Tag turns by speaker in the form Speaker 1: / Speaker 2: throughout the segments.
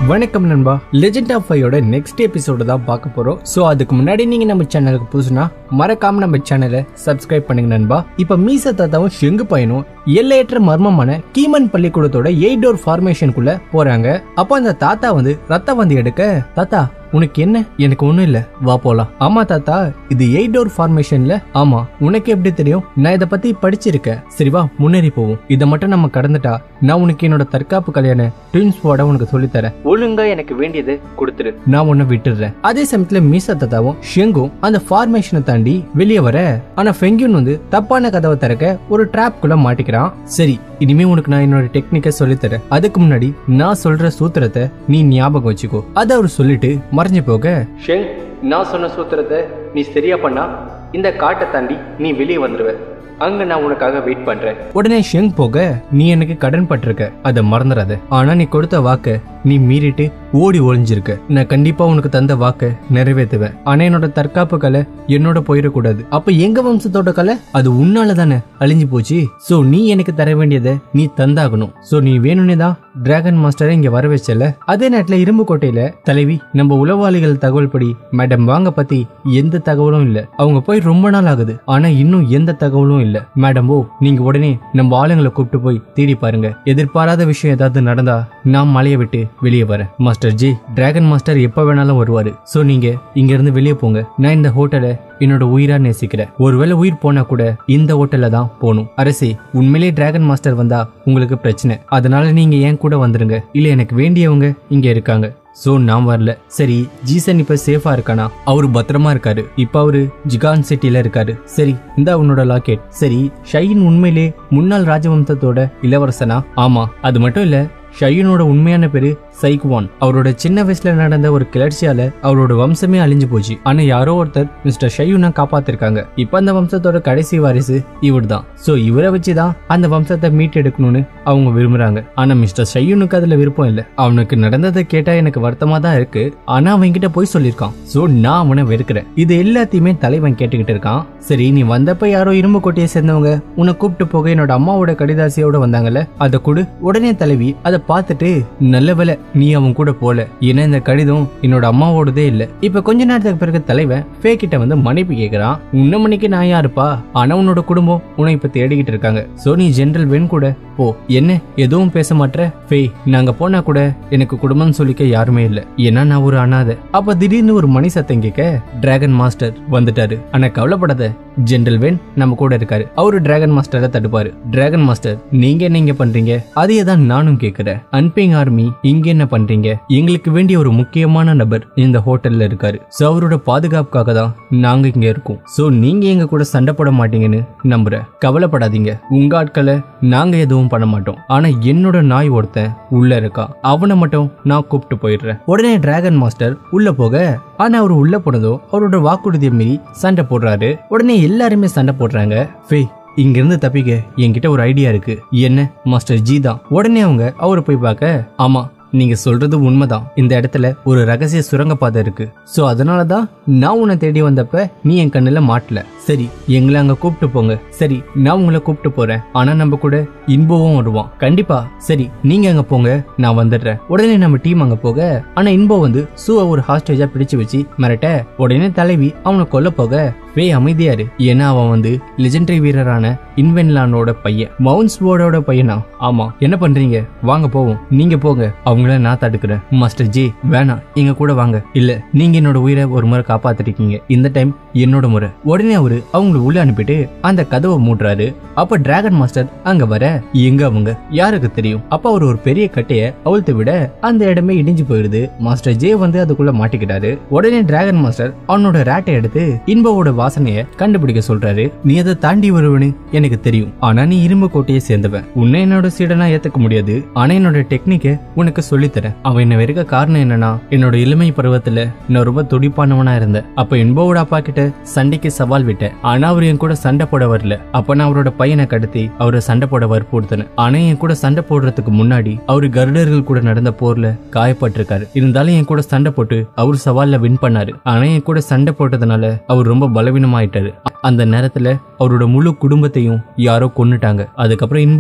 Speaker 1: வணக்கம் நண்பா legend of ஃபையோட நெக்ஸ்ட் எபிசோடு தான் பார்க்க போறோம் ஸோ அதுக்கு முன்னாடி நீங்க நம்ம சேனலுக்கு புதுசுனா மறக்காம நம்ம சேனலை சப்ஸ்கிரைப் பண்ணுங்க நண்பா இப்ப மீச தாத்தாவும் ஷெங்கு பையனும் எல்லையற்ற மர்மமான கீமன் பள்ளிக்கூடத்தோட எயிட் டோர் ஃபார்மேஷனுக்குள்ள போறாங்க அப்போ அந்த தாத்தா வந்து ரத்த வந்து எடுக்க தாத்தா உனக்கு என்ன எனக்கு ஒண்ணும் இல்ல வா போலாம் ஆமா தாத்தா இது எயிட் டோர் ஃபார்மேஷன்ல ஆமா உனக்கு எப்படி தெரியும் நான் இத பத்தி படிச்சிருக்கேன் சரி வா முன்னேறி போவோம் இதை மட்டும் நம்ம கடந்துட்டா நான் உனக்கு என்னோட தற்காப்பு கல்யாண ட்வின்ஸ் போட உனக்கு சொல்லித் தரேன் ஒழுங்கா எனக்கு வேண்டியது கொடுத்துரு நான் உன்னை விட்டுடுறேன் அதே சமயத்துல மீசா தாத்தாவும் ஷெங்கும் அந்த ஃபார்மேஷனை தாண்டி வெளியே வர ஆனா ஃபெங்கியூன் வந்து தப்பான கதவை திறக்க ஒரு ட்ராப் குள்ள மாட்டிக்கிறான் சரி இனிமே உனக்கு நான் என்னோட டெக்னிக்கை சொல்லித்தரேன் அதுக்கு முன்னாடி நான் சொல்ற சூத்திரத்தை நீ ஞாபகம் வச்சுக்கோ அதை அவர் சொல்லிட்டு மறைஞ்சு போக ஷெங் நான் சொன்ன சூத்திரத்தை நீ சரியா பண்ணா இந்த காட்டை தாண்டி நீ வெளியே வந்துடுவ அங்க நான் உனக்காக வெயிட் பண்றேன் உடனே ஷெங் போக நீ எனக்கு கடன் பட்டிருக்க அதை மறந்துடாத ஆனா நீ கொடுத்த வாக்க நீ மீறிட்டு ஓடி ஒளிஞ்சிருக்க நான் கண்டிப்பா உனக்கு தந்த வாக்க நிறைவேற்றுவேன் ஆனா என்னோட தற்காப்பு கலை என்னோட போயிடக்கூடாது அப்ப எங்க வம்சத்தோட கலை அது உன்னால தானே அழிஞ்சு போச்சு சோ நீ எனக்கு தர வேண்டியதை நீ தந்தாகணும் சோ நீ வேணும்னே தான் டிராகன் மாஸ்டரை இங்க வர வச்சல அதே நேரத்துல இரும்பு கோட்டையில தலைவி நம்ம உளவாளிகள் தகவல் படி மேடம் வாங்க பத்தி எந்த தகவலும் இல்ல அவங்க போய் ரொம்ப நாள் ஆகுது ஆனா இன்னும் எந்த தகவலும் இல்ல மேடம் ஓ நீங்க உடனே நம்ம ஆளுங்களை கூப்பிட்டு போய் தேடி பாருங்க எதிர்பாராத விஷயம் ஏதாவது நடந்தா நான் மலையை விட்டு வெளியே வரேன் மாஸ்டர் ஜி டிராகன் மாஸ்டர் எப்ப வேணாலும் வருவாரு சோ நீங்க இங்க இருந்து வெளியே போங்க நான் இந்த ஹோட்டலை என்னோட உயிரா நேசிக்கிறேன் ஒருவேளை உயிர் போனா கூட இந்த ஹோட்டல்ல தான் போகணும் அரசே உண்மையிலே டிராகன் மாஸ்டர் வந்தா உங்களுக்கு பிரச்சனை அதனால நீங்க ஏன் கூட வந்துருங்க இல்ல எனக்கு வேண்டியவங்க இங்க இருக்காங்க சோ நான் வரல சரி ஜீசன் இப்ப சேஃபா இருக்கானா அவரு பத்திரமா இருக்காரு இப்ப அவரு ஜிகான் சிட்டில இருக்காரு சரி இந்த அவனோட லாக்கெட் சரி ஷைன் உண்மையிலே முன்னாள் ராஜவம்சத்தோட இளவரசனா ஆமா அது மட்டும் இல்ல ஷையனோட உண்மையான பேரு சைக்வான் அவரோட சின்ன வயசுல நடந்த ஒரு கிளர்ச்சியால அவரோட வம்சமே அழிஞ்சு போச்சு ஆனா யாரோ ஒருத்தர் மிஸ்டர் ஷையுனை காப்பாத்திருக்காங்க இப்ப அந்த வம்சத்தோட கடைசி வாரிசு இவர் தான் சோ இவரை வச்சுதான் அந்த வம்சத்தை மீட்டெடுக்கணும்னு அவங்க விரும்புறாங்க ஆனா மிஸ்டர் ஷையுனுக்கு அதுல விருப்பம் இல்ல அவனுக்கு நடந்ததை கேட்டா எனக்கு வருத்தமா தான் இருக்கு ஆனா அவன் கிட்ட போய் சொல்லியிருக்கான் சோ நான் அவனை வெறுக்கிறேன் இது எல்லாத்தையுமே தலைவன் கேட்டுக்கிட்டு இருக்கான் சரி நீ வந்தப்ப யாரோ இரும்பு கோட்டையை சேர்ந்தவங்க உன்னை கூப்பிட்டு போக என்னோட அம்மாவோட கடிதாசியோட வந்தாங்கல்ல அதை கொடு உடனே தலைவி அதை பார்த்துட்டு நல்ல வேலை நீ அவன் கூட போல ஏன்னா இந்த கடிதம் என்னோட அம்மாவோடதே இல்ல இப்ப கொஞ்ச நேரத்துக்கு பிறகு தலைவன் ஃபே கிட்ட வந்து மன்னிப்பு கேக்குறான் உன்ன மணிக்கு நான் யாருப்பா ஆனா உன்னோட குடும்பம் உன்னை இப்ப தேடிக்கிட்டு இருக்காங்க சோ நீ ஜெனரல் வென் கூட போ என்ன எதுவும் பேச மாட்ற ஃபே நாங்க போனா கூட எனக்கு குடும்பம் சொல்லிக்க யாருமே இல்ல ஏன்னா நான் ஒரு அனாதை அப்ப திடீர்னு ஒரு மணி சத்தம் கேட்க டிராகன் மாஸ்டர் வந்துட்டாரு ஆனா கவலைப்படாத ஜெனரல் வென் நம்ம கூட இருக்காரு அவரு டிராகன் மாஸ்டரை தடுப்பாரு டிராகன் மாஸ்டர் நீங்க என்ன இங்க பண்றீங்க அதையே தான் நானும் கேக்குறேன் அன்பிங் ஆர்மி இங்க என்ன பண்றீங்க எங்களுக்கு வேண்டிய ஒரு முக்கியமான நபர் இந்த ஹோட்டல்ல இருக்காரு சோ அவரோட பாதுகாப்புக்காக தான் நாங்க இங்க இருக்கோம் சோ நீங்க எங்க கூட சண்டை போட மாட்டீங்கன்னு நம்புறேன் கவலைப்படாதீங்க உங்க ஆட்களை நாங்க எதுவும் பண்ண மாட்டோம் ஆனா என்னோட நாய் ஒருத்தன் உள்ள இருக்கான் அவனை மட்டும் நான் கூப்பிட்டு போயிடுறேன் உடனே டிராகன் மாஸ்டர் உள்ள போக ஆனா அவர் உள்ள போனதும் அவரோட வாக்குறுதியை மீறி சண்டை போடுறாரு உடனே எல்லாருமே சண்டை போடுறாங்க ஃபே இங்க இருந்து தப்பிக்க என்கிட்ட ஒரு ஐடியா இருக்கு என்ன மாஸ்டர் ஜி தான் உடனே அவங்க அவரை போய் பார்க்க ஆமா நீங்க சொல்றது உண்மைதான் இந்த இடத்துல ஒரு ரகசிய சுரங்கப்பாதை இருக்கு சோ அதனாலதான் நான் உன்னை தேடி வந்தப்ப நீ என் கண்ணுல மாட்டல சரி எங்களை அங்க கூப்பிட்டு போங்க சரி நான் உங்களை கூப்பிட்டு போறேன் ஆனா நம்ம கூட இன்போவும் வருவான் கண்டிப்பா சரி நீங்க அங்க போங்க நான் வந்துடுறேன் உடனே நம்ம டீம் அங்க போக ஆனா இன்போ வந்து சூவை ஒரு ஹாஸ்டேஜா பிடிச்சு வச்சு மிரட்ட உடனே தலைவி அவனை கொல்ல போக வே அமைதியாரு ஏன்னா அவன் வந்து லெஜெண்டரி வீரரான இன்வென்லானோட பையன் மவுன்ஸ் போர்டோட பையனா ஆமா என்ன பண்றீங்க வாங்க போவோம் நீங்க போங்க அவங்கள நான் தடுக்கிறேன் மாஸ்டர் ஜே வேணாம் எங்க கூட வாங்க இல்ல நீங்க என்னோட உயிரை ஒரு முறை காப்பாத்திருக்கீங்க இந்த டைம் என்னோட முறை உடனே அவரு அவங்களை உள்ள அனுப்பிட்டு அந்த கதவை மூடுறாரு அப்ப டிராகன் மாஸ்டர் அங்க வர எங்க அவங்க யாருக்கு தெரியும் அப்ப அவர் ஒரு பெரிய கட்டைய அவிழ்த்து விட அந்த இடமே இடிஞ்சு போயிடுது மாஸ்டர் ஜே வந்து அதுக்குள்ள மாட்டிக்கிட்டாரு உடனே டிராகன் மாஸ்டர் அவனோட ரேட்டை எடுத்து இன்பவோட வாசனைய கண்டுபிடிக்க சொல்றாரு நீ அதை தாண்டி வருவனு எனக்கு தெரியும் ஆனா நீ இரும்பு கோட்டையை சேர்ந்தவன் உன்னை என்னோட சீடனா ஏத்துக்க முடியாது ஆனா என்னோட டெக்னிக்கை உனக்கு சொல்லித்தரேன் அவன் என்ன வெறுக்க காரணம் என்னன்னா என்னோட இளமை பருவத்துல நான் ரொம்ப துடிப்பானவனா இருந்தேன் அப்ப இன்பவோட அப்பா கிட்ட சண்டைக்கு சவால் விட்டேன் ஆனா அவர் என் கூட சண்டை போட வரல அப்ப நான் அவரோட பையனை கடத்தி அவரை சண்டை போட வற்புறுத்தினேன் ஆனா என் கூட சண்டை போடுறதுக்கு முன்னாடி அவரு கருடர்கள் கூட நடந்த போர்ல காயப்பட்டிருக்காரு இருந்தாலும் என் கூட சண்டை போட்டு அவர் சவால்ல வின் பண்ணாரு ஆனா என் கூட சண்டை போட்டதுனால அவர் ரொம்ப பலவீனமாயிட்டாரு அ- அந்த நேரத்துல அவரோட முழு குடும்பத்தையும் யாரோ கொன்னுட்டாங்க அதுக்கப்புறம் இன்போவை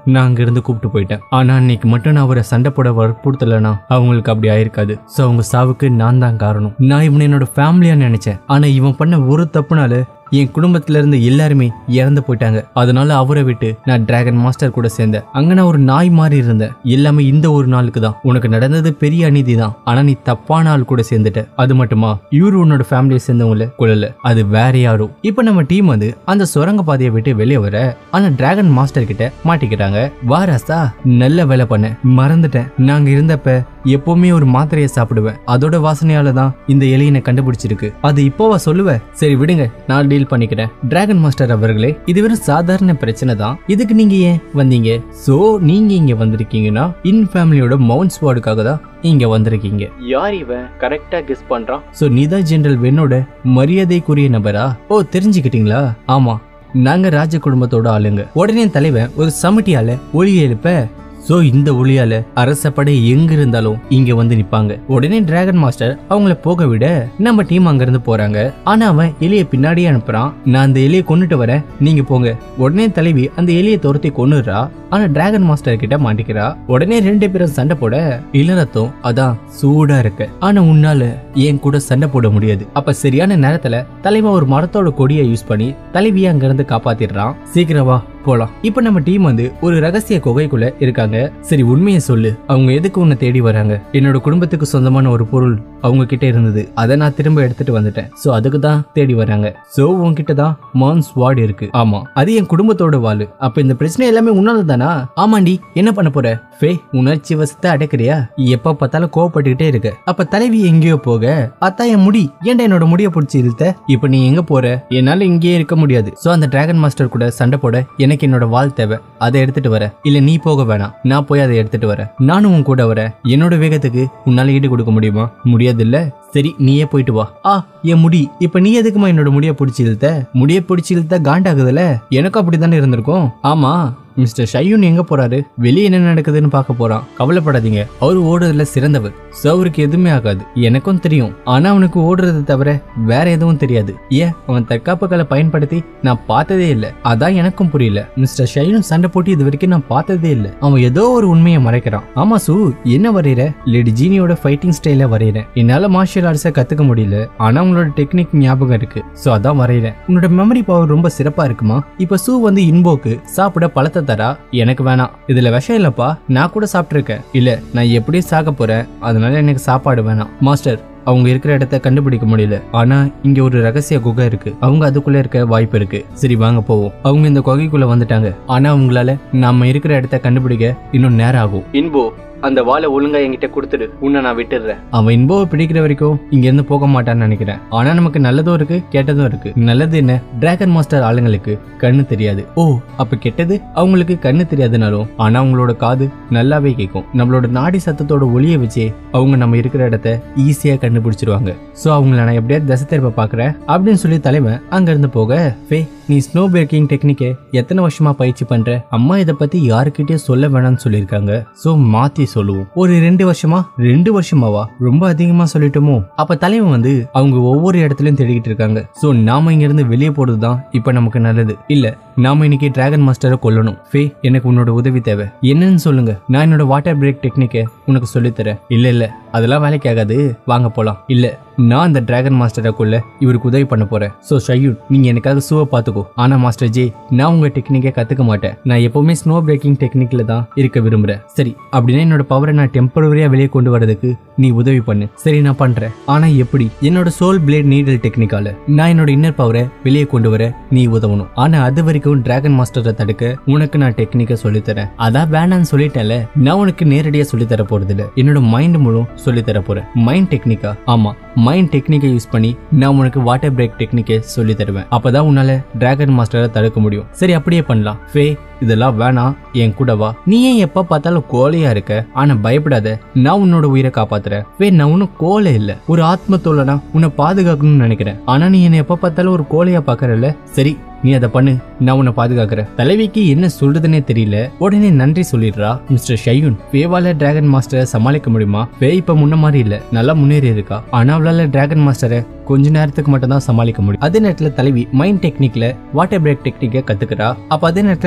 Speaker 1: நான் அங்கிருந்து கூப்பிட்டு போயிட்டேன் ஆனா அன்னைக்கு மட்டும் நான் அவரை சண்டை போட வற்புறுத்தலைனா அவங்களுக்கு அப்படி ஆயிருக்காது சோ அவங்க சாவுக்கு நான் தான் காரணம் நான் இவனை என்னோட ஃபேமிலியா நினைச்சேன் ஆனா இவன் பண்ண ஒரு தப்புனால என் குடும்பத்துல இருந்து எல்லாருமே இறந்து போயிட்டாங்க அதனால அவரை விட்டு நான் டிராகன் மாஸ்டர் கூட சேர்ந்தேன் அங்க நான் ஒரு நாய் மாதிரி இருந்தேன் எல்லாமே இந்த ஒரு நாளுக்கு தான் உனக்கு நடந்தது பெரிய அநீதி தான் ஆனா நீ தப்பான ஆள் கூட சேர்ந்துட்ட அது மட்டுமா இவரு உன்னோட ஃபேமிலியை சேர்ந்தவங்கள கொள்ளல அது வேற யாரோ இப்ப நம்ம டீம் வந்து அந்த சுரங்க பாதையை விட்டு வெளியே வர ஆனா டிராகன் மாஸ்டர் கிட்ட மாட்டிக்கிட்டாங்க வா ராசா நல்ல வேலை பண்ண மறந்துட்டேன் நாங்க இருந்தப்ப எப்பவுமே ஒரு மாத்திரையை சாப்பிடுவேன் அதோட வாசனையால தான் இந்த எலியினை கண்டுபிடிச்சிருக்கு அது இப்போவா சொல்லுவ சரி விடுங்க நான் டீல் பண்ணிக்கிறேன் டிராகன் மாஸ்டர் அவர்களே இது வெறும் சாதாரண பிரச்சனை தான் இதுக்கு நீங்க ஏன் வந்தீங்க சோ நீங்க இங்க வந்திருக்கீங்கன்னா இன் ஃபேமிலியோட மவுண்ட் ஸ்வாடுக்காக தான் இங்க வந்திருக்கீங்க யார் இவன் கரெக்டா கெஸ் பண்றான் சோ நீதான் ஜெனரல் வென்னோட மரியாதைக்குரிய நபரா ஓ தெரிஞ்சுக்கிட்டீங்களா ஆமா நாங்க ராஜ குடும்பத்தோட ஆளுங்க உடனே தலைவன் ஒரு சமிட்டியால ஒளி எழுப்ப சோ இந்த ஒளியால அரசப்படை எங்க இருந்தாலும் இங்க வந்து நிப்பாங்க உடனே டிராகன் மாஸ்டர் அவங்கள போக விட நம்ம டீம் அங்க இருந்து போறாங்க ஆனா அவன் எலிய பின்னாடியே அனுப்புறான் நான் அந்த எலியை கொண்டுட்டு வரேன் நீங்க போங்க உடனே தலைவி அந்த எலியை துரத்தி கொன்னுடுறா ஆனா டிராகன் மாஸ்டர் கிட்ட மாட்டிக்கிறா உடனே ரெண்டு பேரும் சண்டை போட இளரத்தம் அதான் சூடா இருக்கு ஆனா உன்னால என் கூட சண்டை போட முடியாது அப்ப சரியான நேரத்துல தலைவன் ஒரு மரத்தோட கொடியை யூஸ் பண்ணி தலைவியை அங்க இருந்து காப்பாத்திடுறான் சீக்கிரம் வா போலாம் இப்ப நம்ம டீம் வந்து ஒரு ரகசிய குகைக்குள்ள இருக்காங்க சரி உண்மையை சொல்லு அவங்க எதுக்கு உன்னை தேடி வராங்க என்னோட குடும்பத்துக்கு சொந்தமான ஒரு பொருள் அவங்க கிட்ட இருந்தது அதை நான் திரும்ப எடுத்துட்டு வந்துட்டேன் சோ அதுக்கு தான் தேடி வராங்க சோ உன்கிட்ட தான் மான்ஸ் வார்டு இருக்கு ஆமா அது என் குடும்பத்தோட வாளு அப்ப இந்த பிரச்சனை எல்லாமே உன்னால தானா ஆமாண்டி என்ன பண்ண போற ஃபே உணர்ச்சி வசத்தை அடக்குறியா எப்ப பார்த்தாலும் கோவப்பட்டுக்கிட்டே இருக்க அப்ப தலைவி எங்கேயோ போக அத்தா என் முடி ஏன்டா என்னோட முடிய பிடிச்சி இழுத்த இப்ப நீ எங்க போற என்னால இங்கேயே இருக்க முடியாது சோ அந்த டிராகன் மாஸ்டர் கூட சண்டை போட எனக்கு என்னோட வாள் தேவை அதை எடுத்துட்டு வர இல்ல நீ போக வேணாம் நான் போய் அதை எடுத்துட்டு வரேன் நானும் உன் கூட வரேன் என்னோட வேகத்துக்கு உன்னால ஈடு கொடுக்க முடியுமா முடியாது இல்ல சரி நீயே போயிட்டு வா ஆ என் முடி இப்ப நீ எதுக்குமா என்னோட முடிய பிடிச்சி இழுத்த முடிய பிடிச்சி இழுத்த காண்டாகுதுல எனக்கும் அப்படித்தானே இருந்திருக்கும் ஆமா மிஸ்டர் ஷையூன் எங்க போறாரு வெளியே என்ன நடக்குதுன்னு பார்க்க போறான் கவலைப்படாதீங்க அவர் ஓடுறதுல சிறந்தவர் சோ அவருக்கு எதுவுமே ஆகாது எனக்கும் தெரியும் ஆனா அவனுக்கு ஓடுறது தவிர வேற எதுவும் தெரியாது ஏன் அவன் தற்காப்பு கலை பயன்படுத்தி நான் பார்த்ததே இல்ல அதான் எனக்கும் புரியல மிஸ்டர் ஷையூன் சண்டை போட்டு இது வரைக்கும் நான் பார்த்ததே இல்ல அவன் ஏதோ ஒரு உண்மையை மறைக்கிறான் ஆமா சு என்ன வரையற லேடி ஜீனியோட ஃபைட்டிங் ஸ்டைல வரையறேன் என்னால மார்ஷியல் ஆர்ட்ஸை கத்துக்க முடியல ஆனா உங்களோட டெக்னிக் ஞாபகம் இருக்கு சோ அதான் வரையறேன் உன்னோட மெமரி பவர் ரொம்ப சிறப்பா இருக்குமா இப்ப சூ வந்து இன்போக்கு சாப்பிட பழத்தை தரா எனக்கு வேணாம் இதுல விஷம் இல்லப்பா நான் கூட சாப்பிட்டிருக்கேன் இல்ல நான் எப்படியும் சாக போறேன் அதனால எனக்கு சாப்பாடு வேணாம் மாஸ்டர் அவங்க இருக்கிற இடத்த கண்டுபிடிக்க முடியல ஆனா இங்க ஒரு ரகசிய குகை இருக்கு அவங்க அதுக்குள்ள இருக்க வாய்ப்பு இருக்கு சரி வாங்க போவோம் அவங்க இந்த குகைக்குள்ள வந்துட்டாங்க ஆனா அவங்களால நாம இருக்கிற இடத்த கண்டுபிடிக்க இன்னும் நேரம் ஆகும் இன்போ அந்த வாளை ஒழுங்கா என்கிட்ட கொடுத்துடு உன்னை நான் விட்டுடுறேன் அவன் இன்போவை பிடிக்கிற வரைக்கும் இங்க இருந்து போக மாட்டான்னு நினைக்கிறேன் ஆனா நமக்கு நல்லதும் இருக்கு கெட்டதும் இருக்கு நல்லது என்ன டிராகன் மாஸ்டர் ஆளுங்களுக்கு கண்ணு தெரியாது ஓ அப்ப கெட்டது அவங்களுக்கு கண்ணு தெரியாதுனாலும் ஆனா அவங்களோட காது நல்லாவே கேட்கும் நம்மளோட நாடி சத்தத்தோட ஒளியை வச்சே அவங்க நம்ம இருக்கிற இடத்த ஈஸியா கண்டுபிடிச்சிருவாங்க சோ அவங்கள நான் எப்படியாவது தசை திருப்ப பாக்குறேன் அப்படின்னு சொல்லி தலைவன் அங்க இருந்து போக ஃபே நீ ஸ்னோ பிரேக்கிங் டெக்னிக்கை எத்தனை வருஷமா பயிற்சி பண்ற அம்மா இதை பத்தி யாருக்கிட்டயும் சொல்ல வேணாம்னு சொல்லியிருக்காங்க சோ மாத்தி சொல்லுவோம் ஒரு ரெண்டு வருஷமா ரெண்டு வருஷமாவா ரொம்ப அதிகமா சொல்லிட்டோமோ அப்ப தலைவன் வந்து அவங்க ஒவ்வொரு இடத்துலயும் தேடிக்கிட்டு இருக்காங்க சோ நாம இங்க இருந்து வெளியே போறதுதான் இப்ப நமக்கு நல்லது இல்ல நாம இன்னைக்கு டிராகன் மாஸ்டரை கொல்லணும் ஃபே எனக்கு உன்னோட உதவி தேவை என்னன்னு சொல்லுங்க நான் என்னோட வாட்டர் பிரேக் டெக்னிக்கை உனக்கு சொல்லித்தரேன் இல்ல இல்ல அதெல்லாம் வேலைக்கு ஆகாது வாங்க போலாம் இல்ல நான் அந்த டிராகன் மாஸ்டரை கொல்ல இவருக்கு உதவி பண்ண போறேன் சோ ஷையூன் நீங்க எனக்காக சூவை பாத்துக்கோ ஆனா மாஸ்டர் ஜே நான் உங்க டெக்னிக்கை கத்துக்க மாட்டேன் நான் எப்பவுமே ஸ்னோ பிரேக்கிங் டெக்னிக்ல தான் இருக்க விரும்புறேன் சரி அப்படின்னா என்னோட பவரை நான் டெம்பரவரியா வெளியே கொண்டு வரதுக்கு நீ உதவி பண்ணு சரி நான் பண்றேன் ஆனா எப்படி என்னோட சோல் பிளேட் நீடல் டெக்னிக்கால நான் என்னோட இன்னர் பவரை வெளியே கொண்டு வர நீ உதவணும் ஆனா அது வரைக்கும் டிராகன் மாஸ்டரை தடுக்க உனக்கு நான் டெக்னிக்கை சொல்லித்தரேன் அதான் வேணான்னு சொல்லிட்டேன்ல நான் உனக்கு நேரடியா சொல்லித்தர போறது இல்ல என்னோட மைண்ட் மூலம் சொல்லித்தர போறேன் மைண்ட் டெக்னிக்கா ஆமா மைண்ட் டெக்னிக்கை யூஸ் பண்ணி நான் உனக்கு வாட்டர் பிரேக் டெக்னிக்கை சொல்லி தருவேன் அப்பதான் உன்னால டிராகன் மாஸ்டரை தடுக்க முடியும் சரி அப்படியே பண்ணலாம் ஃபே இதெல்லாம் வேணாம் என் கூட வா நீ ஏன் எப்ப பார்த்தாலும் கோழையா இருக்க ஆனா பயப்படாத நான் உன்னோட உயிரை காப்பாத்துறேன் வே நான் ஒன்னும் கோலை இல்ல ஒரு ஆத்ம தோழனா உன்னை பாதுகாக்கணும்னு நினைக்கிறேன் ஆனா நீ என்னை எப்ப பார்த்தாலும் ஒரு கோழையா பாக்குறல்ல சரி நீ அதை பண்ணு நான் உன்னை பாதுகாக்கிறேன் தலைவிக்கு என்ன சொல்றதுன்னே தெரியல உடனே நன்றி சொல்லிடுறா மிஸ்டர் ஷையுன் வேவால டிராகன் மாஸ்டரை சமாளிக்க முடியுமா வே இப்ப முன்ன மாதிரி இல்ல நல்லா முன்னேறி இருக்கா ஆனா அவளால டிராகன் மாஸ்டரை கொஞ்ச நேரத்துக்கு மட்டும் தான் சமாளிக்க முடியும் அதே நேரத்துல தலைவி மைண்ட் டெக்னிக்ல வாட்டர் பிரேக் டெக்னிக்கை கத்துக்கிறா அப்ப அதே நேரத்துல டிராகன்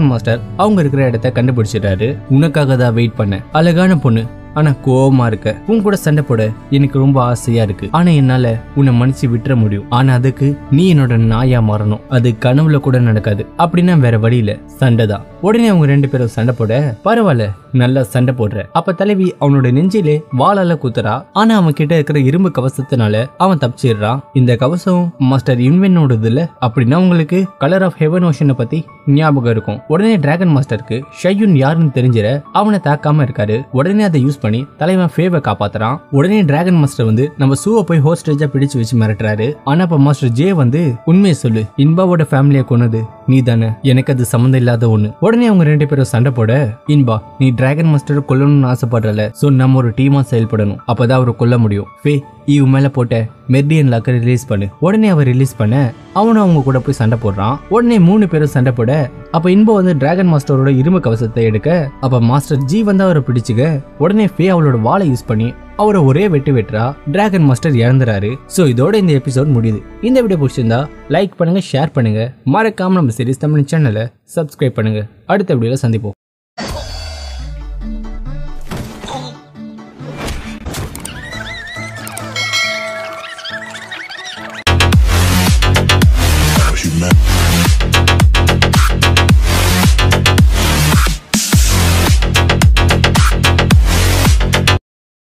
Speaker 1: மாஸ்டர் அவங்க இருக்கிற இடத்த கண்டுபிடிச்சிட்டாரு உனக்காக தான் வெயிட் பண்ணேன் அழகான பொண்ணு ஆனா கோவமா இருக்க உன் கூட சண்டை போட எனக்கு ரொம்ப ஆசையா இருக்கு ஆனா என்னால உன்னை மன்னிச்சு விட்டுற முடியும் ஆனா அதுக்கு நீ என்னோட நாயா மாறணும் அது கனவுல கூட நடக்காது அப்படின்னா வேற வழி இல்ல சண்டை தான் உடனே அவங்க ரெண்டு பேரும் சண்டை போட பரவாயில்ல நல்லா சண்டை போடுற அப்ப தலைவி அவனோட நெஞ்சிலே வாளால குத்துறா ஆனா அவன் கிட்ட இருக்கிற இரும்பு கவசத்தினால அவன் தப்பிச்சிடுறான் இந்த கவசம் மாஸ்டர் இன்வெனோடது இல்ல அப்படின்னா உங்களுக்கு கலர் ஆஃப் ஹெவன் ஓஷனை பத்தி ஞாபகம் இருக்கும் உடனே டிராகன் மாஸ்டருக்கு ஷையுன் யாருன்னு தெரிஞ்சிட அவனை தாக்காம இருக்காரு உடனே அதை யூஸ் பண்ணி தலைவன் ஃபேவை காப்பாத்துறான் உடனே டிராகன் மாஸ்டர் வந்து நம்ம சூவை போய் ஹோஸ்டேஜா பிடிச்சு வச்சு மிரட்டுறாரு ஆனா அப்ப மாஸ்டர் ஜே வந்து உண்மையை சொல்லு இன்பாவோட ஃபேமிலியை கொன்னது நீ தானே எனக்கு அது சம்மந்தம் இல்லாத ஒண்ணு உடனே அவங்க ரெண்டு பேரும் சண்டை போட இன்பா நீ டிராகன் மாஸ்டர் கொல்லணும்னு ஆசைப்படுறல சோ நம்ம ஒரு டீமா செயல்படணும் அப்பதான் அவரை கொல்ல முடியும் ஃபே ஈவ் மேல போட்ட மெர்டியன் லாக்கர் ரிலீஸ் பண்ணு உடனே அவர் ரிலீஸ் பண்ண அவனும் அவங்க கூட போய் சண்டை போடுறான் உடனே மூணு பேரும் சண்டை போட அப்ப இன்போ வந்து டிராகன் மாஸ்டரோட இரும்பு கவசத்தை எடுக்க அப்ப மாஸ்டர் ஜி வந்து அவரை பிடிச்சுக்க உடனே ஃபே அவளோட வாளை யூஸ் பண்ணி அவரை ஒரே வெட்டு வெட்டுறா டிராகன் மாஸ்டர் இறந்துறாரு சோ இதோட இந்த எபிசோட் முடியுது இந்த வீடியோ பிடிச்சிருந்தா லைக் பண்ணுங்க ஷேர் பண்ணுங்க மறக்காம நம்ம சீரிஸ் தமிழ் சேனலை சப்ஸ்கிரைப் பண்ணுங்க அடுத்த வீடியோல சந்திப்போம்